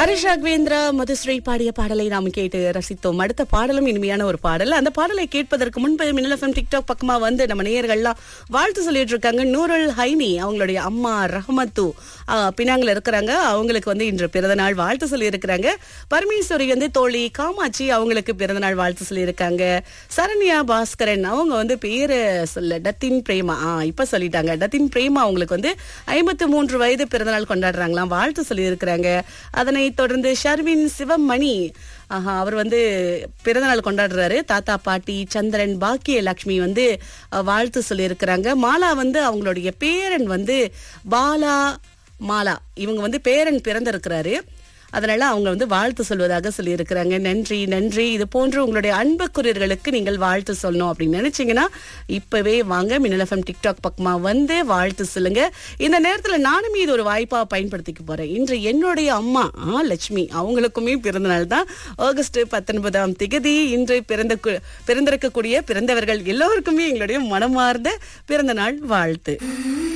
ஹரிஷ் ராகவேந்திரா மதுஸ்ரீ பாடிய பாடலை நாம் கேட்டு ரசித்தோம் அடுத்த பாடலும் இனிமையான ஒரு பாடல் அந்த பாடலை கேட்பதற்கு முன்பு மின்னல் எஃப்எம் டிக்டாக் பக்கமா வந்து நம்ம நேயர்கள்லாம் வாழ்த்து சொல்லிட்டு இருக்காங்க நூருல் ஹைனி அவங்களுடைய அம்மா ரஹமத்து ஆஹ், பினாங்கில் இருக்கிறாங்க அவங்களுக்கு வந்து இன்று பிறந்த நாள் வாழ்த்து சொல்லி இருக்கிறாங்க பரமேஸ்வரி வந்து தோழி காமாட்சி அவங்களுக்கு பிறந்த நாள் வாழ்த்து சொல்லி இருக்காங்க சரண்யா பாஸ்கரன் அவங்க வந்து பேரு சொல்ல டத்தின் பிரேமா ஆ இப்ப சொல்லிட்டாங்க டத்தின் பிரேமா அவங்களுக்கு வந்து ஐம்பத்து மூன்று வயது பிறந்தநாள் கொண்டாடுறாங்களாம் வாழ்த்து சொல்லி இருக்கிறாங்க அதனை தொடர்ந்து ஷர்வின் சிவமணி ஆஹா அவர் வந்து பிறந்தநாள் கொண்டாடுறாரு தாத்தா பாட்டி சந்திரன் பாக்கிய லட்சுமி வந்து அஹ், வாழ்த்து சொல்லியிருக்கிறாங்க மாலா வந்து அவங்களுடைய பேரன் வந்து பாலா மாலா இவங்க வந்து பேரன் பிறந்திருக்கிறாரு அதனால அவங்க வந்து வாழ்த்து சொல்வதாக சொல்லியிருக்கிறாங்க நன்றி நன்றி இது போன்று உங்களுடைய அன்புக்குரியர்களுக்கு நீங்கள் வாழ்த்து சொல்லணும் அப்படின்னு நினைச்சீங்கன்னா இப்பவே வாங்க மின்னல் எஃப்எம் டிக்டாக் பக்கமா வந்து வாழ்த்து சொல்லுங்க இந்த நேரத்துல நானுமே இது ஒரு வாய்ப்பா பயன்படுத்திக்க போறேன் இன்று என்னுடைய அம்மா ஆ லட்சுமி அவங்களுக்குமே பிறந்த நாள் தான் ஆகஸ்ட் பத்தொன்பதாம் திகதி இன்று பிறந்த கு- பிறந்திருக்கக்கூடிய பிறந்தவர்கள் எல்லோருக்குமே எங்களுடைய மனமார்ந்த பிறந்த நாள் வாழ்த்து